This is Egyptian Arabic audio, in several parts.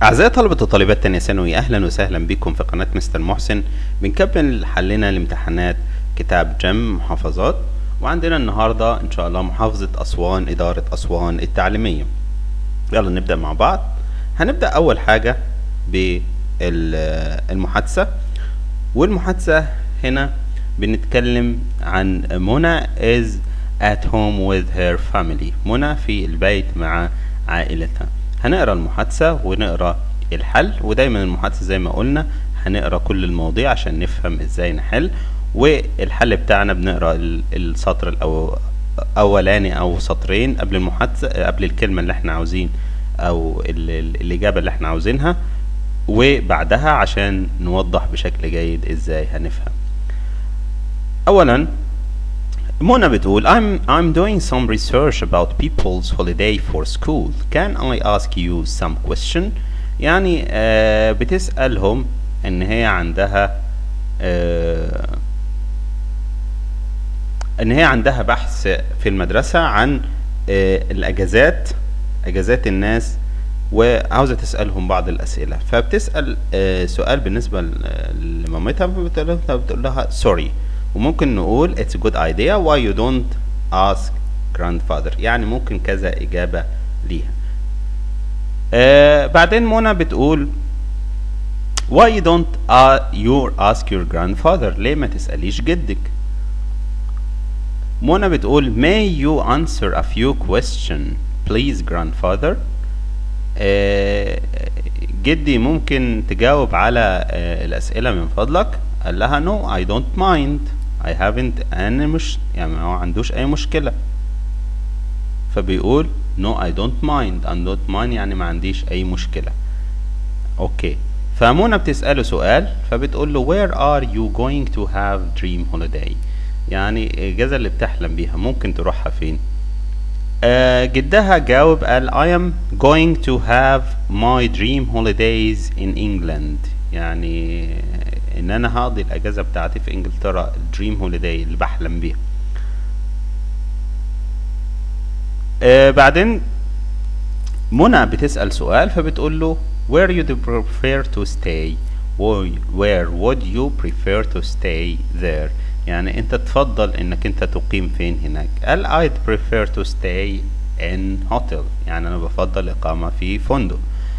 أعزائي طلبة وطالبات تانية ثانوي أهلا وسهلا بكم في قناة مستر محسن بنكمل حلنا لامتحانات كتاب جم محافظات وعندنا النهاردة إن شاء الله محافظة أسوان إدارة أسوان التعليمية يلا نبدأ مع بعض هنبدأ أول حاجة بالمحادثة والمحادثة هنا بنتكلم عن منى is at home with her family منى في البيت مع عائلتها هنقرا المحادثة ونقرا الحل ودايما المحادثة زي ما قلنا هنقرا كل المواضيع عشان نفهم ازاي نحل والحل بتاعنا بنقرا ال- السطر الأو اولاني او سطرين قبل المحادثة قبل الكلمة اللي احنا عاوزين او ال- ال- الاجابة اللي احنا عاوزينها وبعدها عشان نوضح بشكل جيد ازاي هنفهم اولا منى بتقول I'm I'm doing some research about people's holiday for school. Can I ask you some question? يعني آه بتسألهم إن هي عندها آه إن هي عندها بحث في المدرسة عن آه الأجازات أجازات الناس وعاوزة تسألهم بعض الأسئلة فبتسأل آه سؤال بالنسبة ل- لمامتها فبتقول لها بتقول لها sorry وممكن نقول it's a good idea why you don't ask grandfather يعني ممكن كذا إجابة ليها آه بعدين منى بتقول why you don't uh, you ask your grandfather ليه ما تسأليش جدك منى بتقول may you answer a few question please grandfather آه، جدي ممكن تجاوب على آه، الأسئلة من فضلك قال لها no I don't mind I haven't any مش يعني ما هو عندوش أي مشكلة فبيقول no I don't mind I don't mind يعني ما عنديش أي مشكلة اوكي فمنى بتسأله سؤال فبتقول له where are you going to have dream holiday يعني الإجازة اللي بتحلم بيها ممكن تروحها فين آه جدها جاوب قال I am going to have my dream holidays in England يعني ان انا هقضي الاجازة بتاعتي في انجلترا الدريم هوليداي اللي بحلم بيها آه بعدين منى بتسأل سؤال فبتقول له where you do prefer to stay Where- where would you prefer to stay there يعني انت تفضل انك انت تقيم فين هناك قال I'd prefer to stay in hotel يعني انا بفضل اقامة في فندق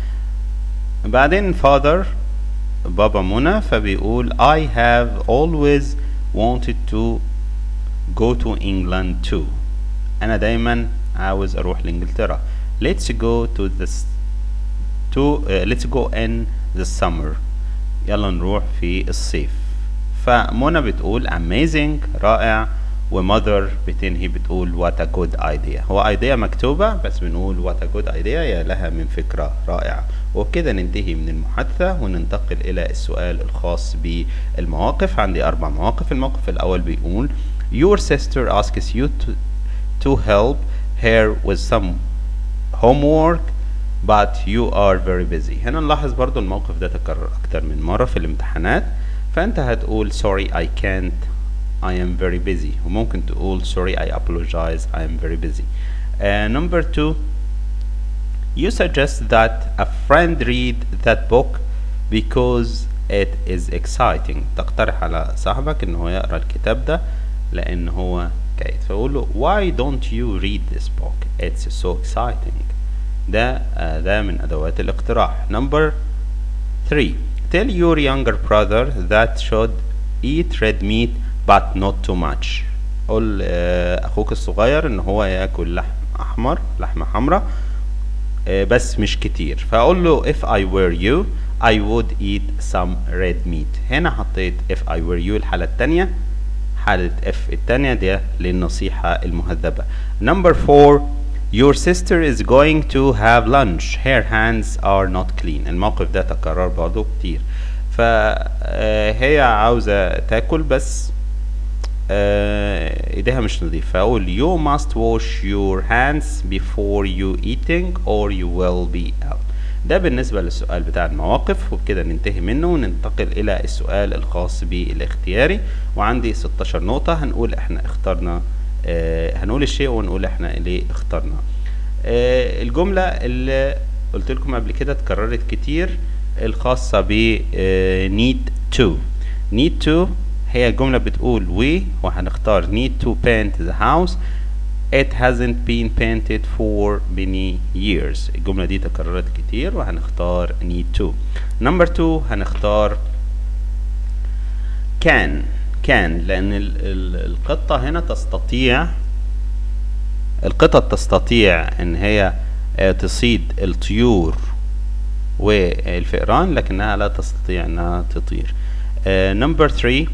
بعدين father بابا منى فبيقول I have always wanted to go to England too انا دايما عاوز اروح لانجلترا let's go to this to uh, let's go in the summer يلا نروح في الصيف فمنى بتقول amazing رائع ومother بتنهي بتقول what a good idea هو idea مكتوبة بس بنقول what a good idea يا لها من فكرة رائعة وبكده ننتهي من المحادثة وننتقل إلى السؤال الخاص بالمواقف عندي أربع مواقف الموقف الأول بيقول your sister asks you to, to help her with some homework but you are very busy هنا نلاحظ برضو الموقف ده تكرر أكتر من مرة في الامتحانات فأنت هتقول sorry I can't I am very busy وممكن تقول sorry I apologize I am very busy uh, number two you suggest that a friend read that book because it is exciting تقترح على صاحبك ان هو يقرا الكتاب ده لان هو جيد فقول له why don't you read this book it's so exciting ده آه، ده من ادوات الاقتراح number 3 tell your younger brother that should eat red meat but not too much قول آه، اخوك الصغير ان هو ياكل لحم احمر لحمه حمراء آه، بس مش كتير فاقول له if I were you I would eat some red meat هنا حطيت if I were you الحالة التانية حالة F التانية دي للنصيحة المهذبة number four your sister is going to have lunch her hands are not clean الموقف ده تكرر برضو كتير فهي عاوزة تاكل بس آه، ايديها مش نظيفة فاقول you must wash your hands before you eating or you will be out ده بالنسبة للسؤال بتاع المواقف وبكده ننتهي منه وننتقل إلى السؤال الخاص بالاختياري وعندي 16 نقطة هنقول احنا اخترنا آه هنقول الشيء ونقول احنا ليه اخترنا آه الجملة اللي قلت لكم قبل كده اتكررت كتير الخاصة ب آه، need to need to هي الجملة بتقول we وهنختار need to paint the house it hasn't been painted for many years الجملة دي تكررت كتير وهنختار need to number two هنختار can can لأن ال ال القطة هنا تستطيع القطط تستطيع ان هي آه، تصيد الطيور والفئران لكنها لا تستطيع انها تطير نمبر 3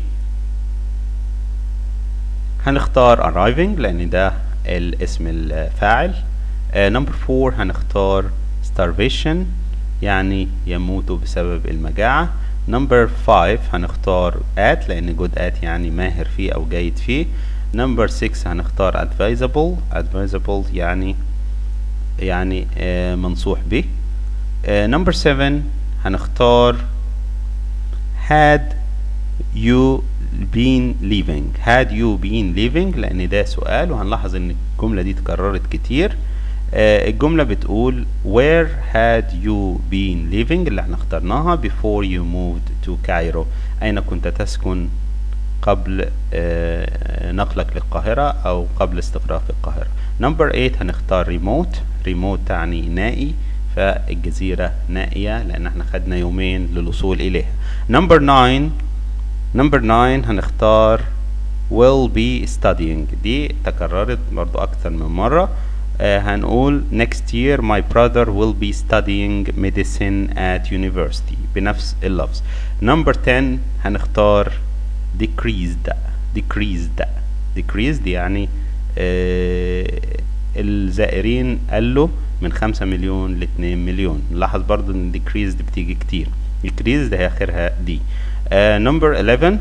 هنختار arriving لان ده الاسم الفاعل نمبر 4 هنختار starvation يعني يموت بسبب المجاعة نمبر 5 هنختار at لان good at يعني ماهر فيه او جيد فيه نمبر 6 هنختار advisable advisable يعني يعني آه، منصوح به نمبر 7 هنختار had you been leaving had you been leaving لان ده سؤال وهنلاحظ ان الجملة دي اتكررت كتير آه، الجملة بتقول where had you been living اللي احنا اخترناها before you moved to Cairo اين كنت تسكن قبل آه، نقلك للقاهرة او قبل استقرارك في القاهرة نمبر 8 هنختار ريموت ريموت تعني نائي فالجزيرة نائية لان احنا خدنا يومين للوصول اليها نمبر 9 نمبر 9 هنختار will be studying دي تكررت برضو اكتر من مرة آه هنقول next year my brother will be studying medicine at university بنفس اللفظ number 10 هنختار decreased decreased decreased يعني آه الزائرين قالوا من خمسة مليون لاتنين مليون نلاحظ برضو ان decreased بتيجي كتير decreased هي اخرها دي آه number 11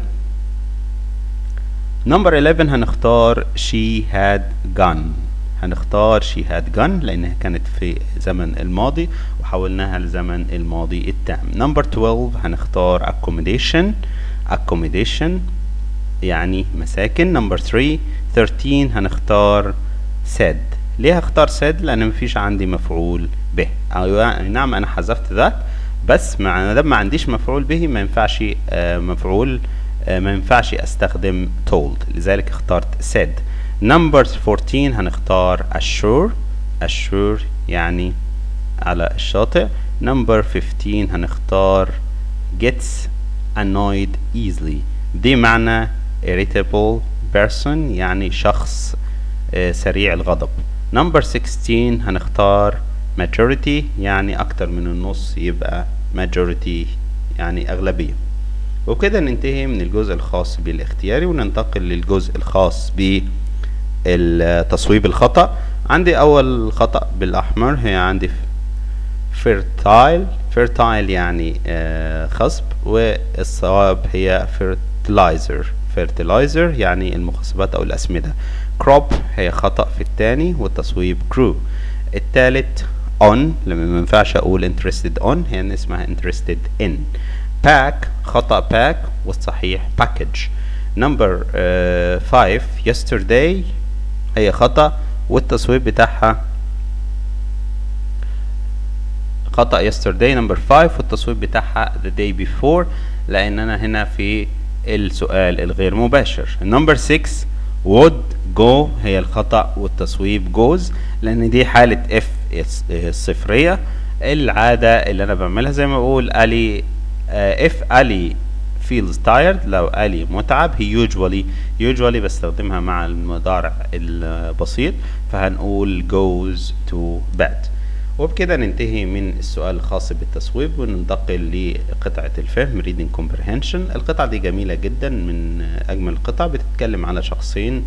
number 11 هنختار she had gone هنختار she had gone لانها كانت في زمن الماضي وحولناها لزمن الماضي التام number 12 هنختار accommodation accommodation يعني مساكن number 3 13 هنختار said ليه هختار said لان مفيش عندي مفعول به أيوة نعم انا حذفت ذات بس مع دام ما عنديش مفعول به ما ينفعش آه مفعول آه ما ينفعش استخدم told لذلك اخترت said number 14 هنختار assure assure يعني على الشاطئ number 15 هنختار gets annoyed easily دي معنى irritable person يعني شخص آه سريع الغضب number 16 هنختار majority يعني أكتر من النص يبقى majority يعني أغلبية وبكده ننتهي من الجزء الخاص بالاختياري وننتقل للجزء الخاص بالتصويب الخطأ عندي أول خطأ بالأحمر هي عندي fertile fertile يعني آه خصب والصواب هي fertilizer fertilizer يعني المخصبات أو الأسمدة crop هي خطأ في الثاني والتصويب crew الثالث on لما ما ينفعش اقول interested on هي اسمها interested in pack خطأ pack والصحيح package number 5 uh, yesterday هي خطأ والتصويب بتاعها خطأ yesterday number 5 والتصويب بتاعها the day before لان انا هنا في السؤال الغير مباشر number 6 would go هي الخطأ والتصويب goes لان دي حالة اف الصفرية العادة اللي انا بعملها زي ما بقول الي اف الي feels tired لو الي متعب هي usually usually بستخدمها مع المضارع البسيط فهنقول goes to bed وبكده ننتهي من السؤال الخاص بالتصويب وننتقل لقطعة الفهم reading comprehension القطعة دي جميلة جدا من أجمل القطع بتتكلم على شخصين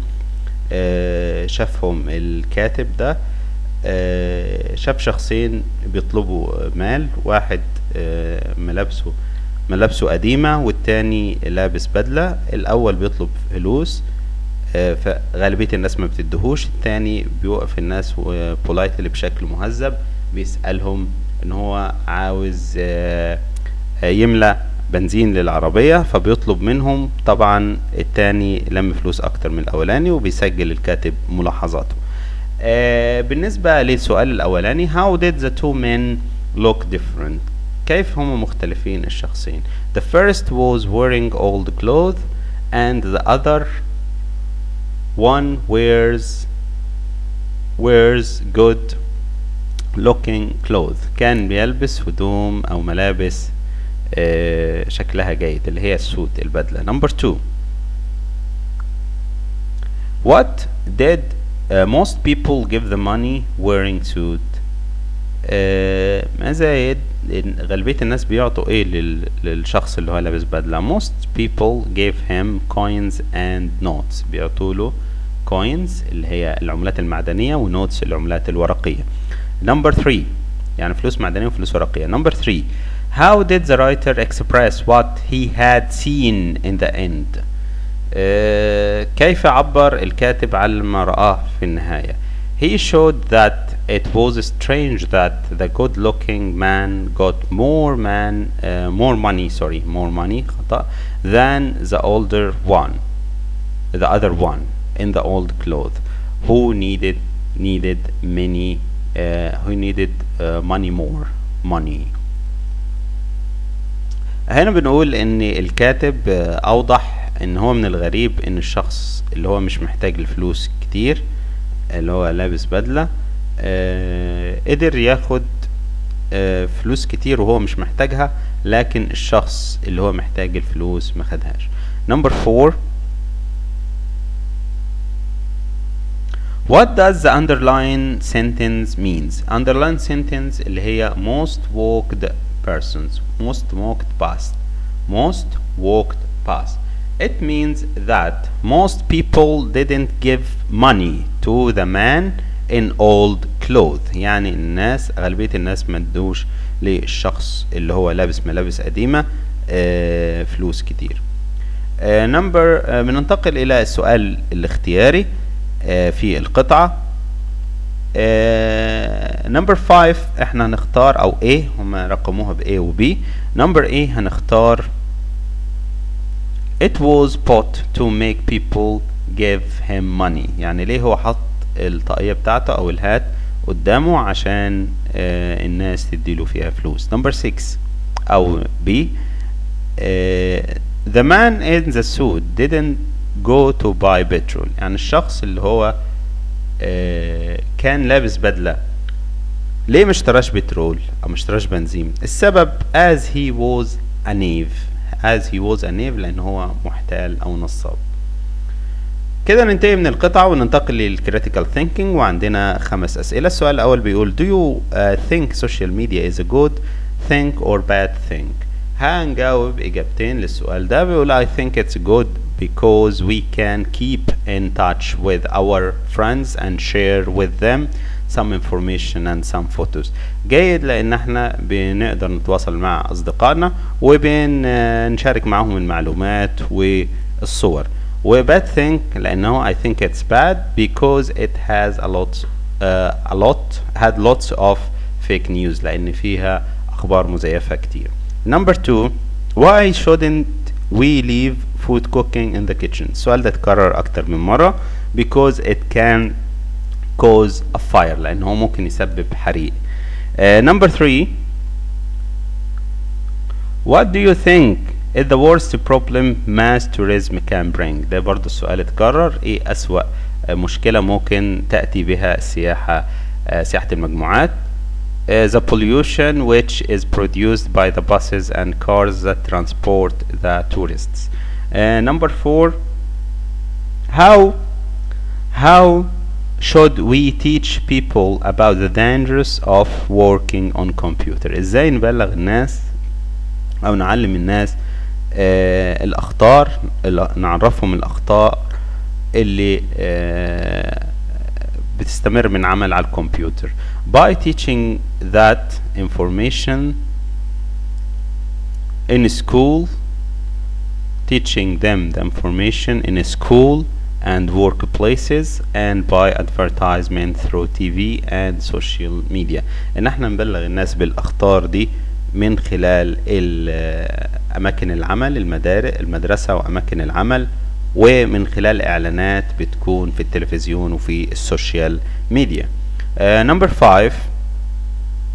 شافهم الكاتب ده شاف شخصين بيطلبوا مال واحد ملابسه ملابسه قديمة والتاني لابس بدلة الأول بيطلب فلوس فغالبية الناس ما بتدهوش التاني بيوقف الناس بولايتلي بشكل مهذب بيسألهم ان هو عاوز يملى بنزين للعربية فبيطلب منهم طبعا التاني لم فلوس اكتر من الاولاني وبيسجل الكاتب ملاحظاته بالنسبة للسؤال الاولاني how did the two men look different كيف هم مختلفين الشخصين the first was wearing old clothes and the other one wears wears good looking clothes كان بيلبس هدوم او ملابس آه شكلها جيد اللي هي السوت البدلة number two what did uh, most people give the money wearing suit آه ماذا يد غالبية الناس بيعطوا ايه لل... للشخص اللي هو لابس بدلة most people gave him coins and notes بيعطوا له coins اللي هي العملات المعدنية ونوتس العملات الورقية number 3 يعني فلوس معدنية وفلوس ورقية number 3 how did the writer express what he had seen in the end uh, كيف عبر الكاتب عن ما رآه في النهاية he showed that it was strange that the good looking man got more man uh, more money sorry more money خطأ than the older one the other one in the old clothes who needed needed many uh, who needed uh, money more money هنا بنقول ان الكاتب اوضح ان هو من الغريب ان الشخص اللي هو مش محتاج الفلوس كتير اللي هو لابس بدلة آه قدر ياخد آه فلوس كتير وهو مش محتاجها لكن الشخص اللي هو محتاج الفلوس ما خدهاش number four What does the underline sentence means? Underline sentence اللي هي most walked persons most walked past most walked past it means that most people didn't give money to the man in old clothes يعني الناس غالبية الناس ما ادوش للشخص اللي هو لابس ملابس قديمة آه فلوس كتير نمبر آه آه بننتقل الى السؤال الاختياري في القطعة نمبر 5 احنا هنختار او A هما رقموها ب A و B نمبر A هنختار it was put to make people give him money يعني ليه هو حط الطاقية بتاعته او الهات قدامه عشان آه الناس تديله فيها فلوس نمبر 6 او B آه the man in the suit didn't go to buy petrol يعني الشخص اللي هو آه كان لابس بدلة ليه مش اشتراش بترول او مش اشتراش بنزين السبب as he was a knave as he was a knave لان هو محتال او نصاب كده ننتهي من القطعة وننتقل للكريتيكال ثينكينج وعندنا خمس أسئلة السؤال الأول بيقول do you uh, think social media is a good thing or bad thing هنجاوب إجابتين للسؤال ده بيقول I think it's good because we can keep in touch with our friends and share with them some information and some photos جيد لان احنا بنقدر نتواصل مع اصدقائنا وبنشارك معهم المعلومات والصور و bad thing لانه I think it's bad because it has a lot uh, a lot had lots of fake news لان فيها اخبار مزيفة كتير number two why shouldn't we leave food cooking in the kitchen السؤال ده اتكرر اكتر من مرة because it can cause a fire لان هو ممكن يسبب حريق uh, number three what do you think is the worst problem mass tourism can bring ده برضو السؤال اتكرر ايه اسوأ مشكلة ممكن تأتي بها السياحة uh, سياحة المجموعات Uh, the pollution which is produced by the buses and cars that transport the tourists. Uh, number four, how how should we teach people about the dangers of working on computer? ازاي نبلغ الناس او نعلم الناس uh, الاخطار نعرفهم الاخطاء اللي uh, بتستمر من عمل على الكمبيوتر by teaching that information in school teaching them the information in a school and workplaces and by advertisement through TV and social media ان احنا نبلغ الناس بالاخطار دي من خلال اماكن العمل المدارس المدرسة واماكن العمل ومن خلال اعلانات بتكون في التلفزيون وفي السوشيال ميديا نمبر 5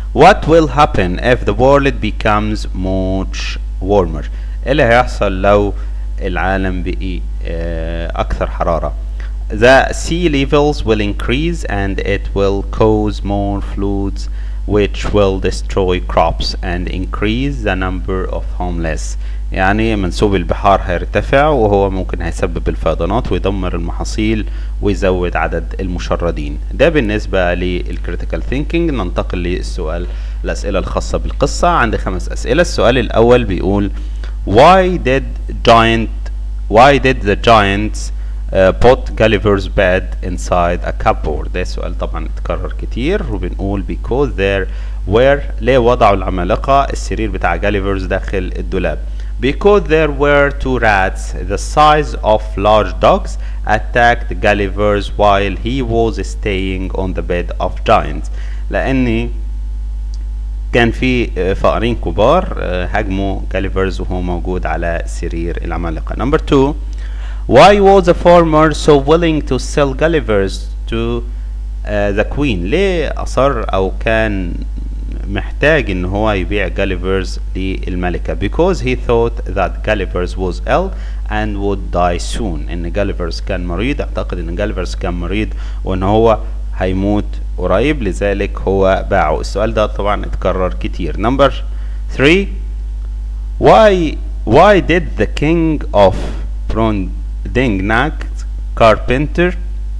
What will happen if the world becomes much warmer ايه اللي هيحصل لو العالم بقي آه، اكثر حرارة The sea levels will increase and it will cause more floods which will destroy crops and increase the number of homeless يعني منسوب البحار هيرتفع وهو ممكن هيسبب الفيضانات ويدمر المحاصيل ويزود عدد المشردين ده بالنسبة للكريتيكال ثينكينج ننتقل للسؤال الأسئلة الخاصة بالقصة عندي خمس أسئلة السؤال الأول بيقول why did giant why did the giants uh, put Gulliver's bed inside a cupboard ده سؤال طبعا اتكرر كتير وبنقول because there were ليه وضعوا العمالقة السرير بتاع جاليفرز داخل الدولاب because there were two rats the size of large dogs attacked Gulliver's while he was staying on the bed of giants لأني كان في آه، فأرين كبار آه، هاجموا جاليفرز وهو موجود على سرير العمالقة number two why was the farmer so willing to sell Gulliver's to uh, the queen ليه أصر أو كان محتاج ان هو يبيع جاليفرز للملكة because he thought that Gulliver's was ill and would die soon ان جاليفرز كان مريض اعتقد ان جاليفرز كان مريض وان هو هيموت قريب لذلك هو باعه السؤال ده طبعا اتكرر كتير number 3 why why did the king of Brondingnac carpenter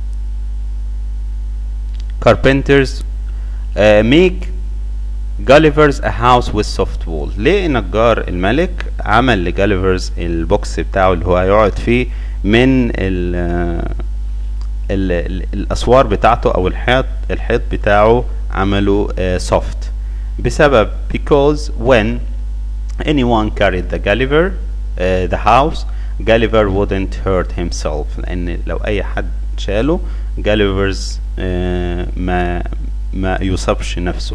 carpenters uh, make Gulliver's a house with soft wall ليه نجار الملك عمل لجاليفرز البوكس بتاعه اللي هو هيقعد فيه من ال ال ال الاسوار بتاعته او الحيط الحيط بتاعه عمله سوفت بسبب because when anyone carried the Gulliver uh, the house Gulliver wouldn't hurt himself لان لو اي حد شاله جاليفرز ما ما يصابش نفسه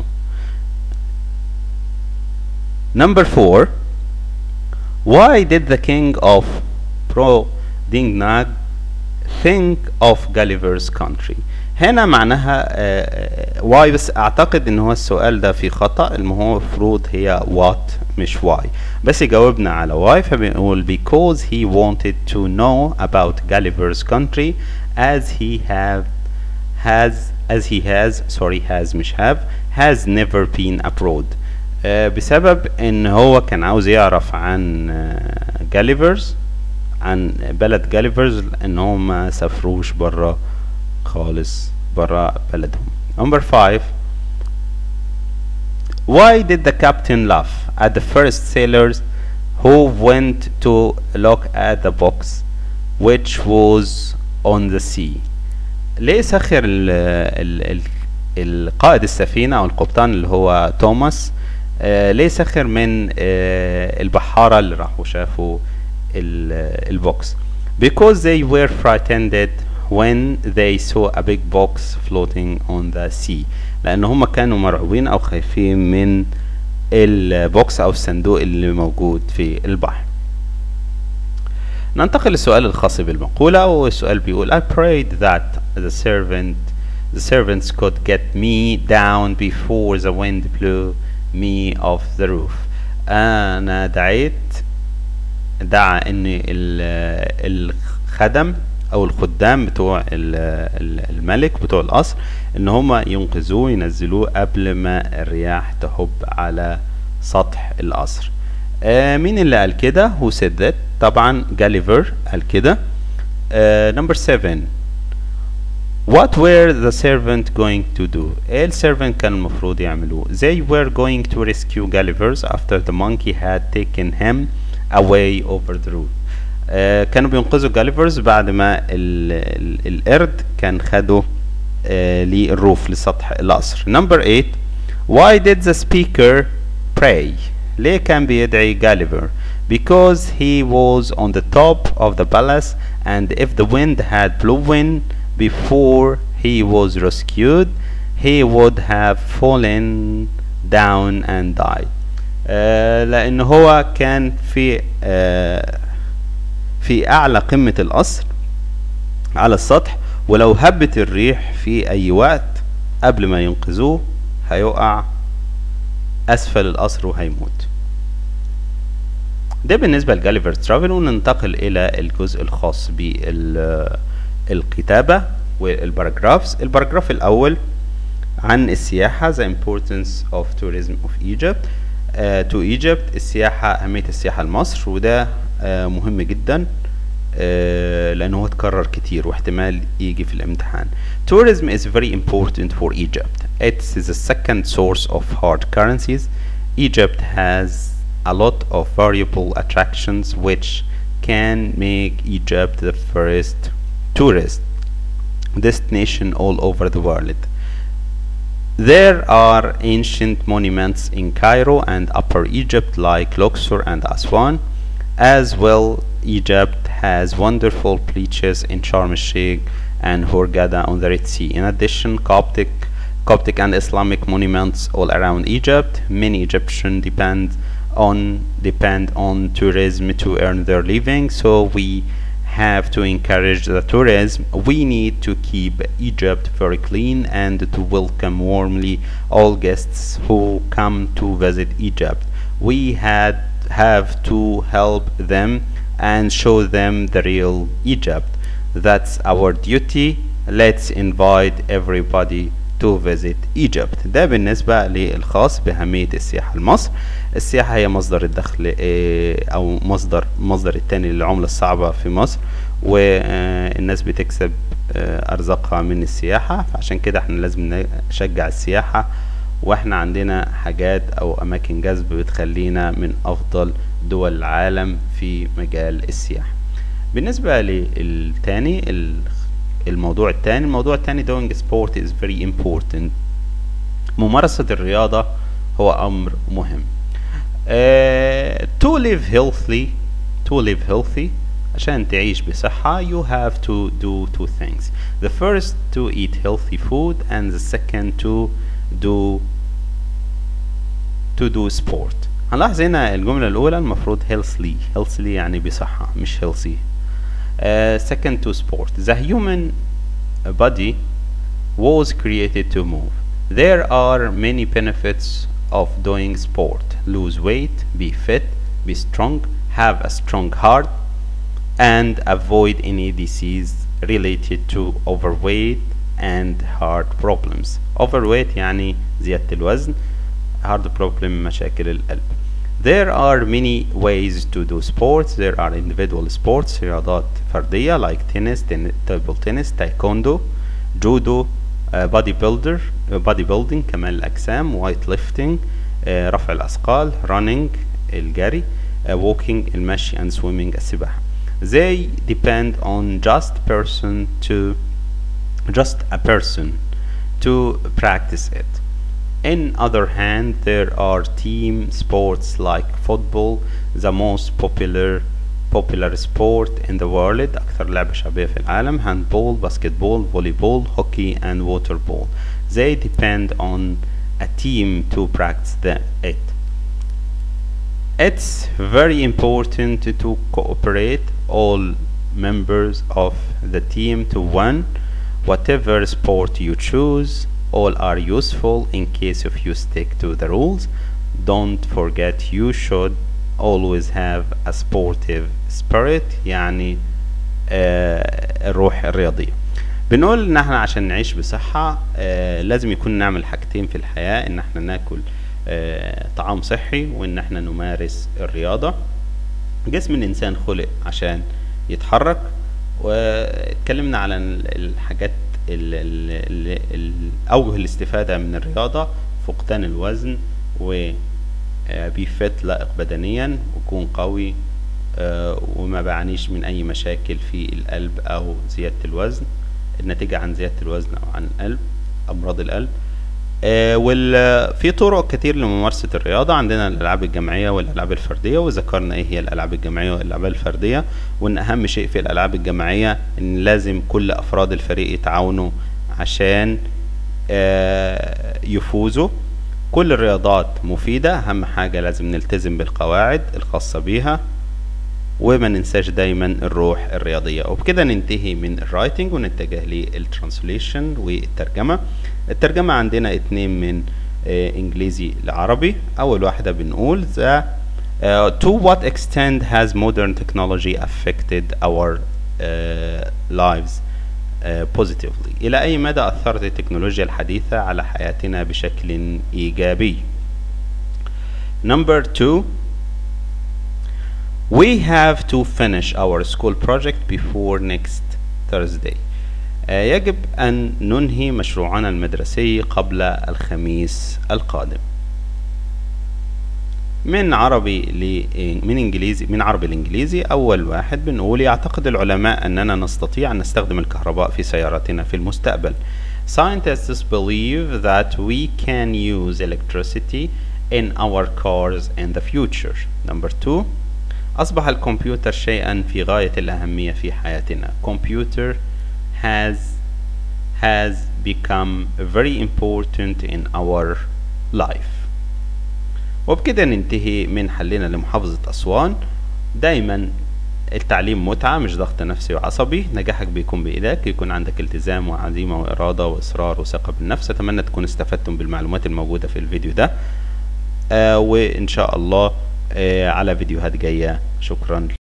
Number four, why did the king of Brobdingnag think of Gulliver's country؟ هنا معناها آه، واي بس اعتقد ان هو السؤال ده فيه خطأ المهم المفروض هي what مش why بس جاوبنا على why فبنقول because he wanted to know about Gulliver's country as he have has as he has sorry has مش have has never been abroad آه، بسبب ان هو كان عاوز يعرف عن جاليفرز عن بلد جاليفرز ان هم ما سافروش برا خالص برا بلدهم number five why did the captain laugh at the first sailors who went to look at the box which was on the sea ليه سخر ال ال ال القائد السفينة أو القبطان اللي هو توماس آه ليه سخر من آه البحارة اللي راحوا شافوا ال- البوكس because they were frightened when they saw a big box floating on the sea لأن هم كانوا مرعوبين أو خايفين من البوكس أو الصندوق اللي موجود في البحر ننتقل للسؤال الخاص بالمقولة والسؤال بيقول I prayed that the servant the servants could get me down before the wind blew me off the roof أنا دعيت دعا ان ال- الخدم او الخدام بتوع ال- ال- الملك بتوع القصر ان هم ينقذوه ينزلوه قبل ما الرياح تهب على سطح القصر آه مين اللي قال كده who said that طبعا جاليفر قال كده آه number seven What were the servant going to do? ايه السيرفنت كان المفروض يعملوه؟ They were going to rescue Gulliver's after the monkey had taken him away over the roof. آه كانوا بينقذوا جاليفرز بعد ما ال ال القرد كان خده آه للروف لسطح القصر. Number 8 Why did the speaker pray? ليه كان بيدعي جاليفر؟ Because he was on the top of the palace and if the wind had blown before he was rescued he would have fallen down and died آه لأن هو كان في آه في أعلى قمة القصر على السطح ولو هبت الريح في أي وقت قبل ما ينقذوه هيقع اسفل القصر وهيموت ده بالنسبة لجاليفر ترافل وننتقل إلى الجزء الخاص بالكتابة والباراجرافز الباراجراف الأول عن السياحة the importance of tourism of Egypt uh, to Egypt السياحة أهمية السياحة لمصر وده uh, مهم جدا uh, لأنه هو اتكرر كتير واحتمال يجي في الامتحان tourism is very important for Egypt it's the second source of hard currencies Egypt has a lot of variable attractions which can make Egypt the first tourist destination all over the world. There are ancient monuments in Cairo and Upper Egypt like Luxor and Aswan. As well, Egypt has wonderful beaches in Sharm el-Sheikh and Hurghada on the Red Sea. In addition, Coptic, Coptic and Islamic monuments all around Egypt. Many Egyptians depend on depend on tourism to earn their living so we have to encourage the tourism we need to keep Egypt very clean and to welcome warmly all guests who come to visit Egypt we had have to help them and show them the real Egypt that's our duty let's invite everybody to visit Egypt ده بالنسبة للخاص بأهمية السياحة لمصر السياحة هي مصدر الدخل أو مصدر مصدر التاني للعملة الصعبة في مصر والناس بتكسب أرزاقها من السياحة فعشان كده احنا لازم نشجع السياحة واحنا عندنا حاجات أو أماكن جذب بتخلينا من أفضل دول العالم في مجال السياحة بالنسبة للتاني الموضوع التاني الموضوع التاني doing sport is very important ممارسة الرياضة هو أمر مهم uh, to live healthy to live healthy عشان تعيش بصحة you have to do two things the first to eat healthy food and the second to do to do sport هنلاحظ هنا الجملة الأولى المفروض healthily healthily يعني بصحة مش healthy Uh, second to sport the human body was created to move there are many benefits of doing sport lose weight be fit be strong have a strong heart and avoid any disease related to overweight and heart problems overweight يعني زيادة الوزن heart problem مشاكل القلب There are many ways to do sports. There are individual sports رياضات فردية like tennis, ten table tennis, taekwondo, judo, uh, bodybuilder, uh, bodybuilding كمال الأجسام, weightlifting, uh, رفع الأثقال, running الجري, uh, walking المشي and swimming السباحة. They depend on just person to just a person to practice it. In other hand, there are team sports like football, the most popular popular sport in the world أكثر لعبة شعبية في العالم handball, basketball, volleyball, hockey and water ball. They depend on a team to practice the, it. It's very important to cooperate all members of the team to win whatever sport you choose all are useful in case if you stick to the rules don't forget you should always have a sportive spirit يعني آه الروح الرياضية بنقول ان احنا عشان نعيش بصحة آه لازم يكون نعمل حاجتين في الحياة ان احنا ناكل آه طعام صحي وان احنا نمارس الرياضة جسم الانسان خلق عشان يتحرك واتكلمنا على الحاجات ال ال ال اوجه الاستفادة من الرياضة فقدان الوزن و بيفت لائق بدنيا ويكون قوي وما بعانيش من اي مشاكل في القلب او زيادة الوزن الناتجة عن زيادة الوزن او عن القلب امراض القلب وفي طرق كتير لممارسة الرياضة عندنا الألعاب الجماعية والألعاب الفردية وذكرنا إيه هي الألعاب الجماعية والألعاب الفردية وإن أهم شيء في الألعاب الجماعية إن لازم كل أفراد الفريق يتعاونوا عشان يفوزوا كل الرياضات مفيدة أهم حاجة لازم نلتزم بالقواعد الخاصة بيها وما ننساش دايما الروح الرياضية وبكده ننتهي من الرايتنج ونتجه للترانسليشن والترجمة الترجمة عندنا اتنين من آه، انجليزي لعربي اول واحده بنقول the uh, to what extent has modern technology affected our uh, lives uh, positively الى اي مدى اثرت التكنولوجيا الحديثه على حياتنا بشكل ايجابي number two we have to finish our school project before next Thursday آه، يجب أن ننهي مشروعنا المدرسي قبل الخميس القادم من عربي ل من انجليزي من عربي لانجليزي اول واحد بنقول يعتقد العلماء اننا نستطيع ان نستخدم الكهرباء في سياراتنا في المستقبل Scientists believe that we can use electricity in our cars in the future. Number two أصبح الكمبيوتر شيئا في غاية الأهمية في حياتنا. Computer has has become very important in our life. وبكده ننتهي من حلنا لمحافظة أسوان دايما التعليم متعة مش ضغط نفسي وعصبي نجاحك بيكون بإيدك يكون عندك التزام وعزيمة وإرادة وإصرار وثقة بالنفس أتمنى تكون استفدتم بالمعلومات الموجودة في الفيديو ده آه وإن شاء الله آه على فيديوهات جاية شكرا